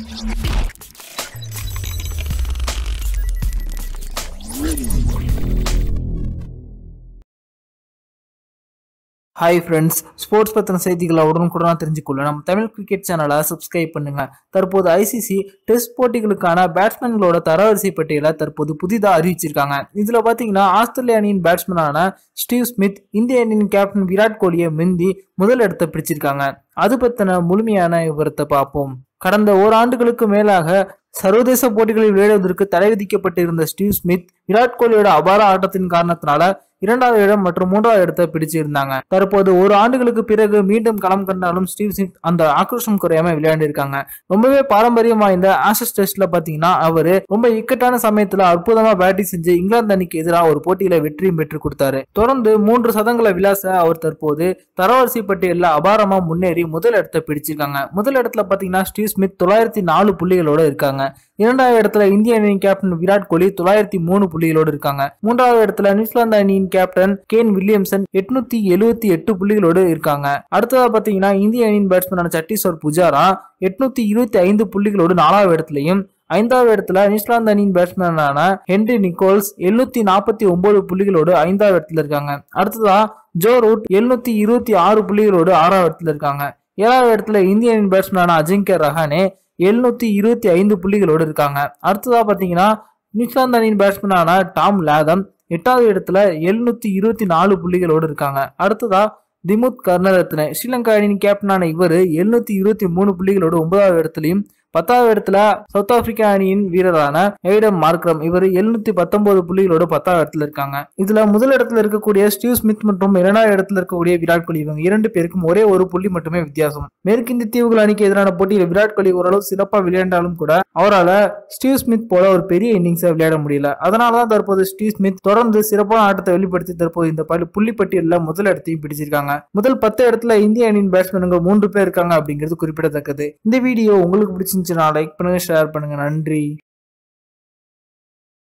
hi friends sports பற்றின செய்திகளை உடனுக்குடனாக தெரிஞ்சுக்கொள்ள நம்ம தமிழ் கிரிக்கெட் சேனலை சப்ஸ்கிரைப் பண்ணுங்க தற்போது ஐசிசி டெஸ்ட் போட்டிகளுக்கான பேட்ஸ்மேன்களோட தரவரிசை பட்டியலை தற்போது புதிதாக அறிவிச்சிருக்காங்க இதில் பார்த்தீங்கன்னா ஆஸ்திரேலிய அணியின் பேட்ஸ்மேனான ஸ்டீவ் ஸ்மித் இந்திய அணியின் கேப்டன் விராட் கோலியை மிந்தி முதல் இடத்தை பிடிச்சிருக்காங்க அது பற்றின முழுமையான விவரத்தை பார்ப்போம் கடந்த ஓராண்டுகளுக்கு மேலாக சர்வதேச போட்டிகளில் விளையாடுவதற்கு தடை விதிக்கப்பட்டிருந்த ஸ்டீவ் ஸ்மித் விராட் கோலியோட அபார ஆட்டத்தின் காரணத்தினால இரண்டாவது இடம் மற்றும் மூன்றாவது இடத்தை பிடிச்சிருந்தாங்க தற்போது ஒரு ஆண்டுகளுக்கு பிறகு மீண்டும் களம் கண்டாலும் ஸ்டீவ் ஸ்மித் அந்த ஆக்ரோஷம் குறையாம விளையாண்டிருக்காங்க ரொம்பவே பாரம்பரியம் வாய்ந்த ஆஷஸ் டெஸ்ட்ல பாத்தீங்கன்னா அவரு ரொம்ப இக்கட்டான சமயத்துல அற்புதமா பேட்டிங் செஞ்சு இங்கிலாந்து அணிக்கு எதிராக ஒரு போட்டியில வெற்றியும் பெற்று கொடுத்தாரு தொடர்ந்து மூன்று சதங்களை விளாச அவர் தற்போது தரவரிசை பட்டியலில் அபாரமா முன்னேறி முதல் இடத்தை பிடிச்சிருக்காங்க முதல் இடத்துல பாத்தீங்கன்னா ஸ்டீவ் ஸ்மித் தொள்ளாயிரத்தி நாலு புள்ளிகளோட இருக்காங்க இரண்டாவது இடத்துல இந்திய அணியின் கேப்டன் விராட் கோலி தொள்ளாயிரத்தி மூணு புள்ளிகளோடு இருக்காங்க மூன்றாவது இடத்துல நியூசிலாந்து அணியின் கேப்டன் கேன் வில்லியம்சன் எட்நூத்தி எழுபத்தி எட்டு புள்ளிகளோடு இருக்காங்க அடுத்ததா பாத்தீங்கன்னா இந்திய அணியின் பேட்ஸ்மேனான சட்டீஸ்வர் புஜாரா எட்நூத்தி இருபத்தி ஐந்து புள்ளிகளோடு நாலாவது இடத்துலையும் ஐந்தாவது இடத்துல நியூசிலாந்து அணியின் பேட்ஸ்மேனான ஹென்ரி நிக்கோல்ஸ் எழுநூத்தி நாற்பத்தி ஒன்பது புள்ளிகளோடு ஐந்தாவது இடத்துல இருக்காங்க அடுத்ததா ஜோ ரூட் எழுநூத்தி இருபத்தி ஆறு புள்ளிகளோடு ஆறாவது இடத்துல இருக்காங்க ஏழாவது இடத்துல இந்திய அணியின் பேட்ஸ்மேனான அஜிங்கிய ரஹானே எழுநூத்தி இருபத்தி ஐந்து புள்ளிகளோடு இருக்காங்க அடுத்ததா பாத்தீங்கன்னா நியூசிலாந்து அணியின் பேட்ஸ்மேனான டாம் லேதம் எட்டாவது இடத்துல எழுநூத்தி இருபத்தி நாலு புள்ளிகளோடு இருக்காங்க அடுத்ததா திமுத் கர்ணரத்ன ஸ்ரீலங்கா அணியின் கேப்டனான இவர் எழுநூத்தி இருபத்தி மூணு புள்ளிகளோடு ஒன்பதாவது இடத்துலையும் பத்தாவது இடத்துல சவுத் ஆப்பிரிக்கா அணியின் வீரரான எய்டம் மார்க்ரம் இவர் எழுநூத்தி பத்தொன்பது புள்ளிகளோட பத்தாவது இடத்துல இருக்காங்க இதுல முதல் இடத்துல இருக்கக்கூடிய ஸ்டீவ் ஸ்மித் மற்றும் இரண்டாவது இடத்துல இருக்கக்கூடிய விராட் கோலி இவங்க இரண்டு பேருக்கும் ஒரே ஒரு புள்ளி மட்டுமே வித்தியாசம் மேற்கிந்திய தீவுகள் அணிக்கு எதிரான போட்டியில் விராட் கோலி ஓரளவு சிறப்பா விளையாண்டாலும் கூட அவரால் ஸ்டீவ் ஸ்மித் போல ஒரு பெரிய இன்னிங்ஸை விளையாட முடியல அதனாலதான் தற்போது ஸ்டீவ் ஸ்மித் தொடர்ந்து சிறப்பான ஆட்டத்தை வெளிப்படுத்தி தற்போது இந்த பள்ளி புள்ளி பட்டியலில் முதல் இடத்தையும் பிடிச்சிருக்காங்க முதல் பத்து இடத்துல இந்திய அணியின் பேட்ஸ்மேன்கள் மூன்று பேர் இருக்காங்க அப்படிங்கிறது குறிப்பிடத்தக்கது இந்த வீடியோ உங்களுக்கு பிடிச்சிருந்துச்சுன்னா லைக் பண்ணுங்க ஷேர் பண்ணுங்க நன்றி